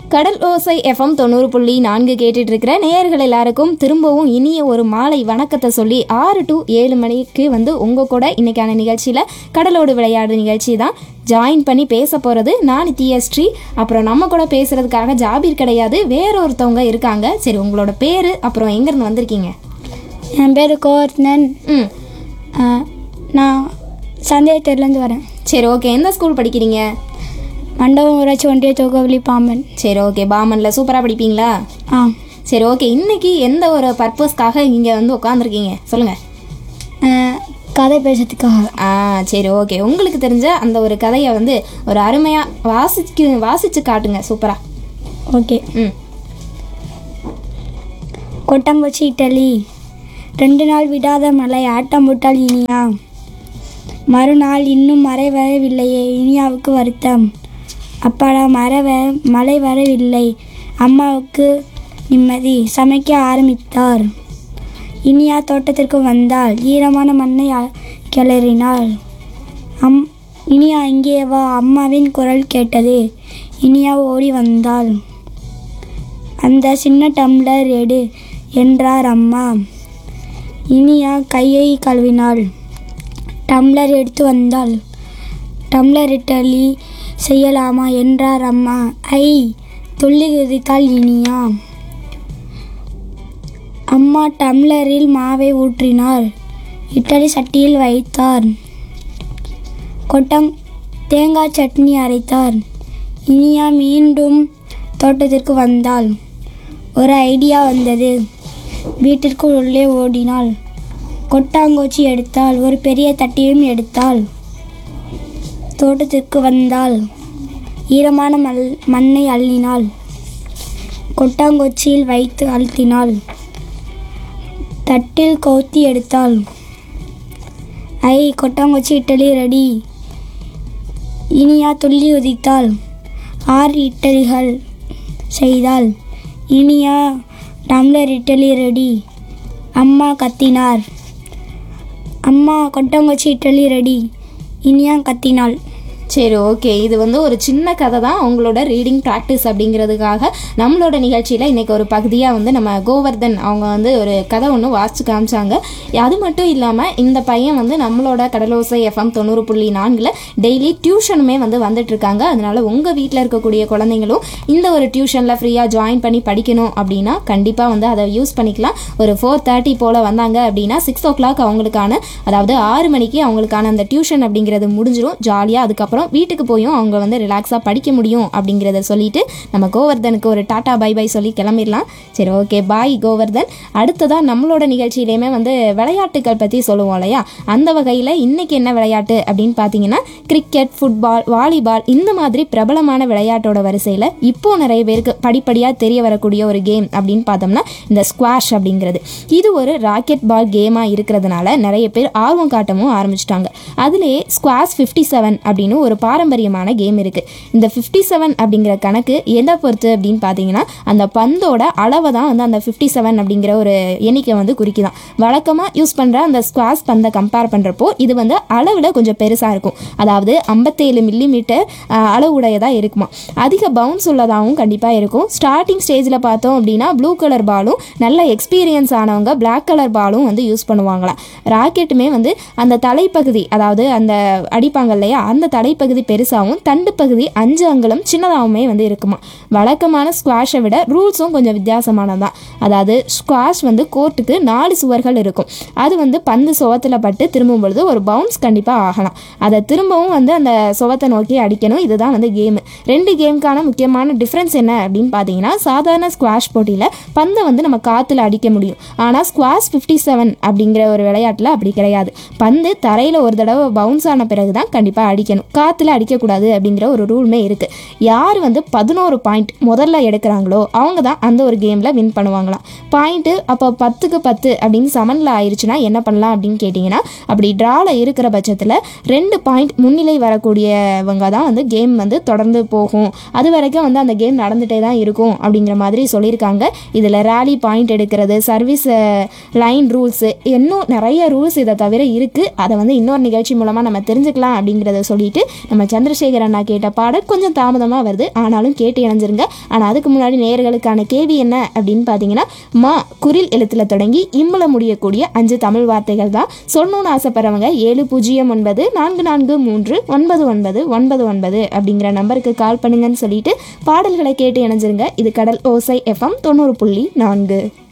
கடல் ஓசை எஃப்எம் தொண்ணூறு புள்ளி நான்கு கேட்டுட்டு இருக்கிற நேயர்கள் எல்லாருக்கும் திரும்பவும் இனிய ஒரு மாலை வணக்கத்தை சொல்லி ஆறு டு ஏழு மணிக்கு வந்து உங்கள் கூட இன்னைக்கான நிகழ்ச்சியில் கடலோடு விளையாடு நிகழ்ச்சி தான் ஜாயின் பண்ணி பேச போகிறது நான் நித்யஸ்ரீ அப்புறம் நம்ம கூட பேசுறதுக்காக ஜாபீர் கிடையாது வேற ஒருத்தவங்க இருக்காங்க சரி உங்களோட பேர் அப்புறம் எங்கேருந்து வந்திருக்கீங்க என் பேர் கோவர்த்தனன் ம் நான் சந்தேகத்திலேருந்து வரேன் சரி ஓகே எந்த ஸ்கூல் படிக்கிறீங்க மண்டபம் ஊராட்சி ஒன்றிய தொகுவலி பாம்பன் சரி ஓகே பாமனில் சூப்பராக படிப்பீங்களா ஆ சரி ஓகே இன்னைக்கு எந்த ஒரு பர்பஸ்க்காக இங்கே வந்து உட்காந்துருக்கீங்க சொல்லுங்கள் அஹ், கதை பேசுறதுக்காக ஆ சரி ஓகே உங்களுக்கு தெரிஞ்ச அந்த ஒரு கதையை வந்து ஒரு அருமையாக வாசிக்கு வாசித்து காட்டுங்க சூப்பராக ஓகே ம் கொட்டங்குச்சி இட்டலி ரெண்டு நாள் விடாத மழை ஆட்டம் போட்டால் இனியா மறுநாள் இன்னும் மழை வரவில்லையே இனியாவுக்கு வருத்தம் அப்பாடா மறை மழை வரவில்லை அம்மாவுக்கு நிம்மதி சமைக்க ஆரம்பித்தார் இனியா தோட்டத்திற்கு வந்தாள் ஈரமான மண்ணை அ- கிளறினாள் அம் இனியா இங்கே வா அம்மாவின் குரல் கேட்டது இனியா ஓடி வந்தாள் அந்த சின்ன டம்ளர் எடு என்றார் அம்மா இனியா கையை கழுவினாள் டம்ளர் எடுத்து வந்தாள் டம்ளர் இட்டலி செய்யலாமா என்றார் அம்மா ஐ துள்ளி குதித்தாள் இனியா அம்மா டம்ளரில் மாவை ஊற்றினார் இட்டலி சட்டியில் வைத்தார் கொட்டம் தேங்காய் சட்னி அரைத்தார் இனியா மீண்டும் தோட்டத்திற்கு வந்தாள் ஒரு ஐடியா வந்தது வீட்டிற்கு உள்ளே ஓடினாள் கொட்டாங்கோச்சி எடுத்தாள் ஒரு பெரிய தட்டியும் எடுத்தாள் தோட்டத்திற்கு வந்தாள் ஈரமான மல் மண்ணை அள்ளினாள் கொட்டாங்கொச்சியில் வைத்து அழுத்தினாள் தட்டில் கவுத்தி எடுத்தாள் ஐ கொட்டாங்கொச்சி இட்டலி ரெடி இனியா துள்ளி உதித்தாள் ஆறு இட்டலிகள் செய்தாள் இனியா டம்ளர் இட்டலி ரெடி அம்மா கத்தினார் அம்மா கொட்டங்குச்சி இட்டலி ரெடி இனியா கத்தினாள் சரி ஓகே இது வந்து ஒரு சின்ன கதை தான் உங்களோட ரீடிங் ப்ராக்டிஸ் அப்படிங்கிறதுக்காக நம்மளோட நிகழ்ச்சியில் இன்றைக்கி ஒரு பகுதியாக வந்து நம்ம கோவர்தன் அவங்க வந்து ஒரு கதை ஒன்று வாசிச்சு காமிச்சாங்க அது மட்டும் இல்லாமல் இந்த பையன் வந்து நம்மளோட கடலோசை எஃப்எம் தொண்ணூறு புள்ளி நான்கில் டெய்லி டியூஷனுமே வந்து வந்துட்டு இருக்காங்க அதனால உங்கள் வீட்டில் இருக்கக்கூடிய குழந்தைங்களும் இந்த ஒரு டியூஷனில் ஃப்ரீயாக ஜாயின் பண்ணி படிக்கணும் அப்படின்னா கண்டிப்பாக வந்து அதை யூஸ் பண்ணிக்கலாம் ஒரு ஃபோர் தேர்ட்டி போல் வந்தாங்க அப்படின்னா சிக்ஸ் ஓ கிளாக் அவங்களுக்கான அதாவது ஆறு மணிக்கு அவங்களுக்கான அந்த டியூஷன் அப்படிங்கிறது முடிஞ்சிடும் ஜாலியாக அதுக்கப்புறம் வீட்டுக்கு போயும் அவங்க வந்து ரிலாக்ஸாக படிக்க முடியும் அப்படிங்கிறத சொல்லிட்டு நம்ம கோவர்தனுக்கு ஒரு டாடா பை பை சொல்லி கிளம்பிடலாம் சரி ஓகே பாய் கோவர்தன் அடுத்ததாக நம்மளோட நிகழ்ச்சியிலையுமே வந்து விளையாட்டுகள் பற்றி சொல்லுவோம் இல்லையா அந்த வகையில் இன்னைக்கு என்ன விளையாட்டு அப்படின்னு பார்த்தீங்கன்னா கிரிக்கெட் ஃபுட்பால் வாலிபால் இந்த மாதிரி பிரபலமான விளையாட்டோட வரிசையில் இப்போ நிறைய பேருக்கு படிப்படியாக தெரிய வரக்கூடிய ஒரு கேம் அப்படின்னு பார்த்தோம்னா இந்த ஸ்குவாஷ் அப்படிங்கிறது இது ஒரு ராக்கெட் பால் கேமாக இருக்கிறதுனால நிறைய பேர் ஆர்வம் காட்டவும் ஆரம்பிச்சிட்டாங்க அதுலேயே ஸ்குவாஷ் ஃபிஃப்டி செவன் அப்படின்னு ஒரு பாரம்பரியமான கேம் இருக்குது இந்த ஃபிஃப்டி செவன் அப்படிங்கிற கணக்கு எதை பொறுத்து அப்படின்னு பார்த்தீங்கன்னா அந்த பந்தோட அளவை தான் வந்து அந்த ஃபிஃப்டி செவன் அப்படிங்கிற ஒரு எண்ணிக்கை வந்து குறிக்குதான் வழக்கமாக யூஸ் பண்ணுற அந்த ஸ்குவாஷ் பந்தை கம்பேர் பண்ணுறப்போ இது வந்து அளவில் கொஞ்சம் பெருசாக இருக்கும் அதாவது ஐம்பத்தேழு மில்லிமீட்டர் அளவுடையதாக இருக்குமா அதிக பவுன்ஸ் உள்ளதாகவும் கண்டிப்பாக இருக்கும் ஸ்டார்டிங் ஸ்டேஜில் பார்த்தோம் அப்படின்னா ப்ளூ கலர் பாலும் நல்ல எக்ஸ்பீரியன்ஸ் ஆனவங்க Black கலர் பாலும் வந்து யூஸ் பண்ணுவாங்களாம் ராக்கெட்டுமே வந்து அந்த தலைப்பகுதி அதாவது அந்த அடிப்பாங்க இல்லையா அந்த தலைப்பகுதி பெருசாகவும் தண்டு பகுதி அஞ்சு அங்குலம் சின்னதாகவுமே வந்து இருக்குமா வழக்கமான ஸ்குவாஷை விட ரூல்ஸும் கொஞ்சம் வித்தியாசமானதான் அதாவது ஸ்குவாஷ் வந்து கோர்ட்டுக்கு நாலு சுவர்கள் இருக்கும் அது வந்து பந்து சுவத்தில் பட்டு திரும்பும் பொழுது ஒரு பவுன்ஸ் கண்டிப்பாக ஆகலாம் அதை திரும்பவும் வந்து அந்த சுவத்தை நோக்கி அடிக்கணும் இதுதான் வந்து கேமு ரெண்டு கேமுக்கான முக்கியமான டிஃப்ரென்ஸ் என்ன அப்படின்னு பார்த்தீங்கன்னா சாதாரண ஸ்குவாஷ் போட்டியில் பந்தை வந்து நம்ம காற்றுல அடிக்க முடியும் ஆனால் ஸ்குவாஷ் ஃபிஃப்டி செவன் அப்படிங்கிற ஒரு விளையாட்டில் அப்படி கிடையாது பந்து தரையில் ஒரு தடவை பவுன்ஸ் ஆன பிறகு தான் கண்டிப்பாக அடிக்கணும் காற்றுல அடிக்கக்கூடாது அப்படிங்கிற ஒரு ரூல்மே இருக்குது யார் வந்து பதினோரு பாயிண்ட் முதல்ல எடுக்கிறாங்களோ அவங்க தான் அந்த ஒரு கேமில் வின் பண்ணுவாங்களாம் பாயிண்ட்டு அப்போ பத்துக்கு பத்து அப்படின்னு சமனில் ஆயிடுச்சுன்னா என்ன பண்ணலாம் அப்படின்னு கேட்டிங்கன்னா அப்படி ட்ராவில் இருக்கிற பட்சத்தில் ரெண்டு பாயிண்ட் முன்னிலை வரக்கூடியவங்க தான் வந்து கேம் வந்து தொடர்ந்து போகும் அது வரைக்கும் வந்து அந்த கேம் நடந்துகிட்டே தான் இருக்கும் அப்படிங்கிற மாதிரி சொல்லியிருக்காங்க இதில் ரேலி பாயிண்ட் எடுக்கிறது சர்வீஸ் லைன் ரூல்ஸு இன்னும் நிறைய ரூல்ஸ் இதை தவிர இருக்குது அதை வந்து இன்னொரு நிகழ்ச்சி மூலமாக நம்ம தெரிஞ்சுக்கலாம் அப்படிங்கிறத சொல்லிட்டு நம்ம சந்திரசேகர் அண்ணா கேட்ட பாடல் கொஞ்சம் தாமதமாக வருது ஆனாலும் கேட்டு இணைஞ்சிருங்க ஆனால் அதுக்கு முன்னாடி நேயர்களுக்கான கேள்வி என்ன அப்படின்னு பார்த்தீங்கன்னா மா குரில் எழுத்தில் தொடங்கி இம்மல முடியக்கூடிய அஞ்சு தமிழ் வார்த்தைகள் தான் சொல்லணும்னு ஆசைப்படுறவங்க ஏழு பூஜ்ஜியம் ஒன்பது நான்கு நான்கு மூன்று ஒன்பது ஒன்பது ஒன்பது ஒன்பது அப்படிங்கிற நம்பருக்கு கால் பண்ணுங்கன்னு சொல்லிட்டு பாடல்களை கேட்டு இணைஞ்சிருங்க இது கடல் ஓசை எஃப்எம் தொண்ணூறு புள்ளி நான்கு